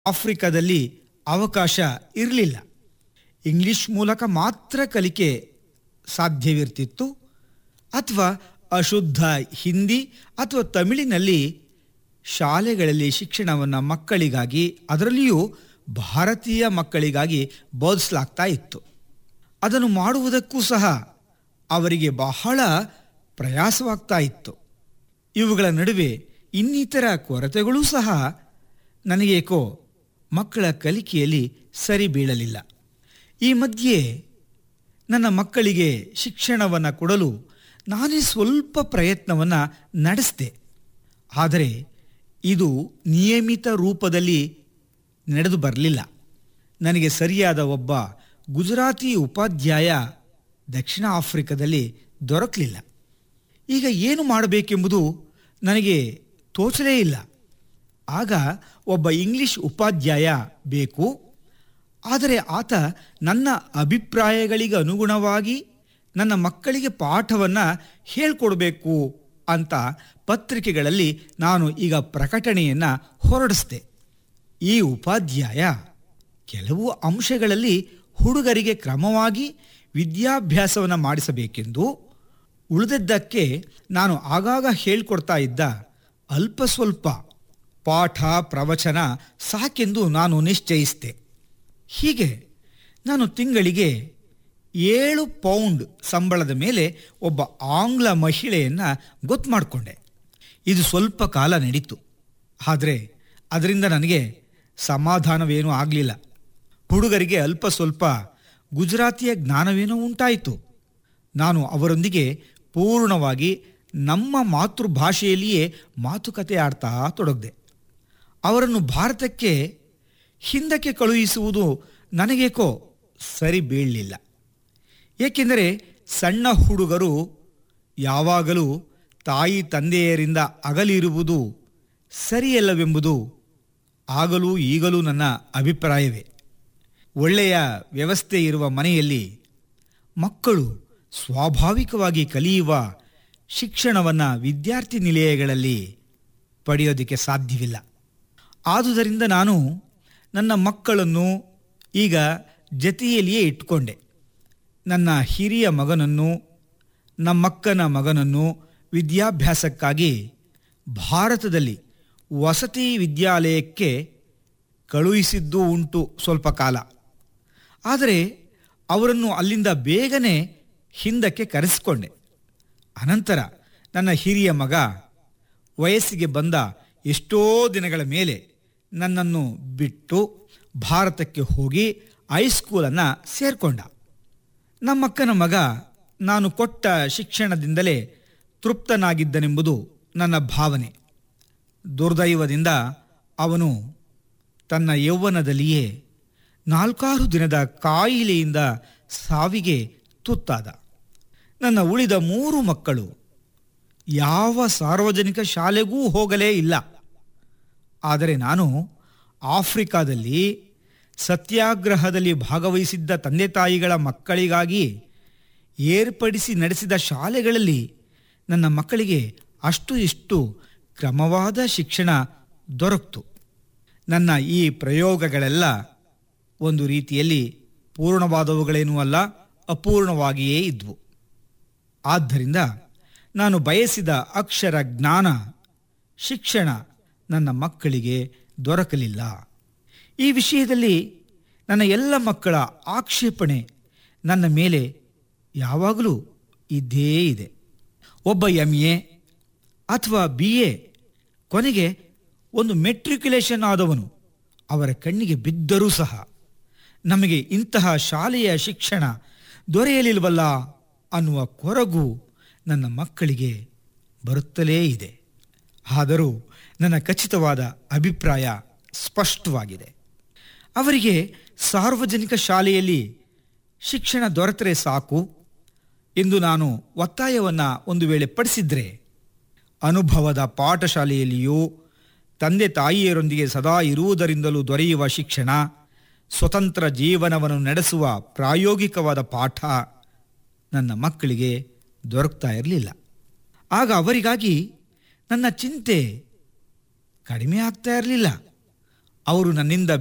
ಆಫ್ರಿಕಾದಲ್ಲಿ ಅವಕಾಶ ಇರಲಿಲ್ಲ ಇಂಗ್ಲಿಷ್ ಮೂಲಕ ಮಾತ್ರ ಕಲಿಕೆ ಸಾಧ್ಯವಿರ್ತಿತ್ತು ಅಥವಾ ಅಶುದ್ಧ ಹಿಂದಿ ಅಥವಾ ತಮಿಳಿನಲ್ಲಿ ಶಾಲೆಗಳಲ್ಲಿ ಶಿಕ್ಷಣವನ್ನು ಮಕ್ಕಳಿಗಾಗಿ ಅದರಲ್ಲಿಯೂ ಭಾರತೀಯ ಮಕ್ಕಳಿಗಾಗಿ ಬೋಧಿಸಲಾಗ್ತಾ ಇತ್ತು ಅದನ್ನು ಮಾಡುವುದಕ್ಕೂ ಸಹ ಅವರಿಗೆ ಬಹಳ ಪ್ರಯಾಸವಾಗ್ತಾ ಇತ್ತು ಇವುಗಳ ನಡುವೆ ಇನ್ನಿತರ ಕೊರತೆಗಳೂ ಸಹ ನನಗೇಕೋ ಮಕ್ಕಳ ಕಲಿಕೆಯಲ್ಲಿ ಸರಿ ಬೀಳಲಿಲ್ಲ ಈ ಮಧ್ಯೆ ನನ್ನ ಮಕ್ಕಳಿಗೆ ಶಿಕ್ಷಣವನ್ನು ಕೊಡಲು ನಾನೇ ಸ್ವಲ್ಪ ಪ್ರಯತ್ನವನ್ನು ನಡೆಸಿದೆ ಆದರೆ ಇದು ನಿಯಮಿತ ರೂಪದಲ್ಲಿ ನಡೆದು ಬರಲಿಲ್ಲ ನನಗೆ ಸರಿಯಾದ ಒಬ್ಬ ಗುಜರಾತಿ ಉಪಾಧ್ಯಾಯ ದಕ್ಷಿಣ ಆಫ್ರಿಕಾದಲ್ಲಿ ದೊರಕಲಿಲ್ಲ ಈಗ ಏನು ಮಾಡಬೇಕೆಂಬುದು ನನಗೆ ತೋಚಲೇ ಇಲ್ಲ ಆಗ ಒಬ್ಬ ಇಂಗ್ಲಿಷ್ ಉಪಾಧ್ಯಾಯ ಬೇಕು ಆದರೆ ಆತ ನನ್ನ ಅಭಿಪ್ರಾಯಗಳಿಗೆ ಅನುಗುಣವಾಗಿ ನನ್ನ ಮಕ್ಕಳಿಗೆ ಪಾಠವನ್ನು ಹೇಳ್ಕೊಡ್ಬೇಕು ಅಂತ ಪತ್ರಿಕೆಗಳಲ್ಲಿ ನಾನು ಈಗ ಪ್ರಕಟಣೆಯನ್ನು ಹೊರಡಿಸಿದೆ ಈ ಉಪಾಧ್ಯಾಯ ಕೆಲವು ಅಂಶಗಳಲ್ಲಿ ಹುಡುಗರಿಗೆ ಕ್ರಮವಾಗಿ ವಿದ್ಯಾಭ್ಯಾಸವನ್ನು ಮಾಡಿಸಬೇಕೆಂದು ಉಳಿದದ್ದಕ್ಕೆ ನಾನು ಆಗಾಗ ಹೇಳ್ಕೊಡ್ತಾ ಇದ್ದ ಅಲ್ಪ ಸ್ವಲ್ಪ ಪಾಠ ಪ್ರವಚನ ಸಾಕೆಂದು ನಾನು ನಿಶ್ಚಯಿಸಿದೆ ಹೀಗೆ ನಾನು ತಿಂಗಳಿಗೆ ಏಳು ಪೌಂಡ್ ಸಂಬಳದ ಮೇಲೆ ಒಬ್ಬ ಆಂಗ್ಲ ಮಹಿಳೆಯನ್ನು ಗೊತ್ತು ಮಾಡಿಕೊಂಡೆ ಇದು ಸ್ವಲ್ಪ ಕಾಲ ನಡೀತು ಆದರೆ ಅದರಿಂದ ನನಗೆ ಸಮಾಧಾನವೇನೂ ಆಗಲಿಲ್ಲ ಹುಡುಗರಿಗೆ ಅಲ್ಪ ಸ್ವಲ್ಪ ಗುಜರಾತಿಯ ಜ್ಞಾನವೇನೋ ಉಂಟಾಯಿತು ನಾನು ಅವರೊಂದಿಗೆ ಪೂರ್ಣವಾಗಿ ನಮ್ಮ ಮಾತೃಭಾಷೆಯಲ್ಲಿಯೇ ಮಾತುಕತೆ ಆಡ್ತಾ ತೊಡಗಿದೆ ಅವರನ್ನು ಭಾರತಕ್ಕೆ ಹಿಂದಕ್ಕೆ ಕಳುಹಿಸುವುದು ನನಗೇಕೋ ಸರಿ ಬೀಳಲಿಲ್ಲ ಏಕೆಂದರೆ ಸಣ್ಣ ಹುಡುಗರು ಯಾವಾಗಲೂ ತಾಯಿ ತಂದೆಯರಿಂದ ಅಗಲಿರುವುದು ಸರಿಯಲ್ಲವೆಂಬುದು ಆಗಲೂ ಈಗಲೂ ನನ್ನ ಅಭಿಪ್ರಾಯವೇ ಒಳ್ಳೆಯ ವ್ಯವಸ್ಥೆ ಇರುವ ಮನೆಯಲ್ಲಿ ಮಕ್ಕಳು ಸ್ವಾಭಾವಿಕವಾಗಿ ಕಲಿಯುವ ಶಿಕ್ಷಣವನ್ನು ವಿದ್ಯಾರ್ಥಿ ನಿಲಯಗಳಲ್ಲಿ ಪಡೆಯೋದಕ್ಕೆ ಸಾಧ್ಯವಿಲ್ಲ ಆದುದರಿಂದ ನಾನು ನನ್ನ ಮಕ್ಕಳನ್ನು ಈಗ ಜತೆಯಲ್ಲಿಯೇ ಇಟ್ಕೊಂಡೆ ನನ್ನ ಹಿರಿಯ ಮಗನನ್ನು ನಮ್ಮಕ್ಕನ ಮಗನನ್ನು ವಿದ್ಯಾಭ್ಯಾಸಕ್ಕಾಗಿ ಭಾರತದಲ್ಲಿ ವಸತಿ ವಿದ್ಯಾಲಯಕ್ಕೆ ಕಳುಹಿಸಿದ್ದೂ ಉಂಟು ಸ್ವಲ್ಪ ಕಾಲ ಆದರೆ ಅವರನ್ನು ಅಲ್ಲಿಂದ ಬೇಗನೆ ಹಿಂದಕ್ಕೆ ಕರೆಸಿಕೊಂಡೆ ಅನಂತರ ನನ್ನ ಹಿರಿಯ ಮಗ ವಯಸ್ಸಿಗೆ ಬಂದ ಎಷ್ಟೋ ದಿನಗಳ ಮೇಲೆ ನನ್ನನ್ನು ಬಿಟ್ಟು ಭಾರತಕ್ಕೆ ಹೋಗಿ ಹೈಸ್ಕೂಲನ್ನು ಸೇರಿಕೊಂಡ ನಮ್ಮಕ್ಕನ ಮಗ ನಾನು ಕೊಟ್ಟ ಶಿಕ್ಷಣದಿಂದಲೇ ತೃಪ್ತನಾಗಿದ್ದನೆಂಬುದು ನನ್ನ ಭಾವನೆ ದುರ್ದೈವದಿಂದ ಅವನು ತನ್ನ ಯೌವನದಲ್ಲಿಯೇ ನಾಲ್ಕಾರು ದಿನದ ಕಾಯಿಲೆಯಿಂದ ಸಾವಿಗೆ ತುತ್ತಾದ ನನ್ನ ಉಳಿದ ಮೂರು ಮಕ್ಕಳು ಯಾವ ಸಾರ್ವಜನಿಕ ಶಾಲೆಗೂ ಹೋಗಲೇ ಇಲ್ಲ ಆದರೆ ನಾನು ಆಫ್ರಿಕಾದಲ್ಲಿ ಸತ್ಯಾಗ್ರಹದಲ್ಲಿ ಭಾಗವಹಿಸಿದ್ದ ತಂದೆ ತಾಯಿಗಳ ಮಕ್ಕಳಿಗಾಗಿ ಏರ್ಪಡಿಸಿ ನಡೆಸಿದ ಶಾಲೆಗಳಲ್ಲಿ ನನ್ನ ಮಕ್ಕಳಿಗೆ ಅಷ್ಟು ಇಷ್ಟು ಕ್ರಮವಾದ ಶಿಕ್ಷಣ ದೊರಕಿತು ನನ್ನ ಈ ಪ್ರಯೋಗಗಳೆಲ್ಲ ಒಂದು ರೀತಿಯಲ್ಲಿ ಪೂರ್ಣವಾದವುಗಳೇನೂ ಅಲ್ಲ ಅಪೂರ್ಣವಾಗಿಯೇ ಇದ್ವು ಆದ್ದರಿಂದ ನಾನು ಬಯಸಿದ ಅಕ್ಷರ ಜ್ಞಾನ ಶಿಕ್ಷಣ ನನ್ನ ಮಕ್ಕಳಿಗೆ ದೊರಕಲಿಲ್ಲ ಈ ವಿಷಯದಲ್ಲಿ ನನ್ನ ಎಲ್ಲ ಮಕ್ಕಳ ಆಕ್ಷೇಪಣೆ ನನ್ನ ಮೇಲೆ ಯಾವಾಗಲೂ ಇದ್ದೇ ಇದೆ ಒಬ್ಬ ಎಮ್ ಎ ಅಥವಾ ಬಿ ಎ ಕೊನೆಗೆ ಒಂದು ಮೆಟ್ರಿಕ್ಯುಲೇಷನ್ ಆದವನು ಅವರ ಕಣ್ಣಿಗೆ ಬಿದ್ದರೂ ಸಹ ನಮಗೆ ಇಂತಹ ಶಾಲೆಯ ಶಿಕ್ಷಣ ದೊರೆಯಲಿಲ್ವಲ್ಲ ಅನ್ನುವ ಕೊರಗು ನನ್ನ ಮಕ್ಕಳಿಗೆ ಬರುತ್ತಲೇ ಇದೆ ಆದರೂ ನನ್ನ ಖಚಿತವಾದ ಅಭಿಪ್ರಾಯ ಸ್ಪಷ್ಟವಾಗಿದೆ ಅವರಿಗೆ ಸಾರ್ವಜನಿಕ ಶಾಲೆಯಲ್ಲಿ ಶಿಕ್ಷಣ ದೊರೆತರೆ ಸಾಕು ಎಂದು ನಾನು ಒತ್ತಾಯವನ್ನು ಒಂದು ವೇಳೆ ಪಡಿಸಿದ್ರೆ ಅನುಭವದ ಪಾಠಶಾಲೆಯಲ್ಲಿಯೂ ತಂದೆ ತಾಯಿಯರೊಂದಿಗೆ ಸದಾ ಇರುವುದರಿಂದಲೂ ದೊರೆಯುವ ಶಿಕ್ಷಣ ಸ್ವತಂತ್ರ ಜೀವನವನ್ನು ನಡೆಸುವ ಪ್ರಾಯೋಗಿಕವಾದ ಪಾಠ ನನ್ನ ಮಕ್ಕಳಿಗೆ ದೊರಕ್ತಾ ಇರಲಿಲ್ಲ ಆಗ ಅವರಿಗಾಗಿ ನನ್ನ ಚಿಂತೆ ಕಡಿಮೆ ಆಗ್ತಾ ಇರಲಿಲ್ಲ ಅವರು ನನ್ನಿಂದ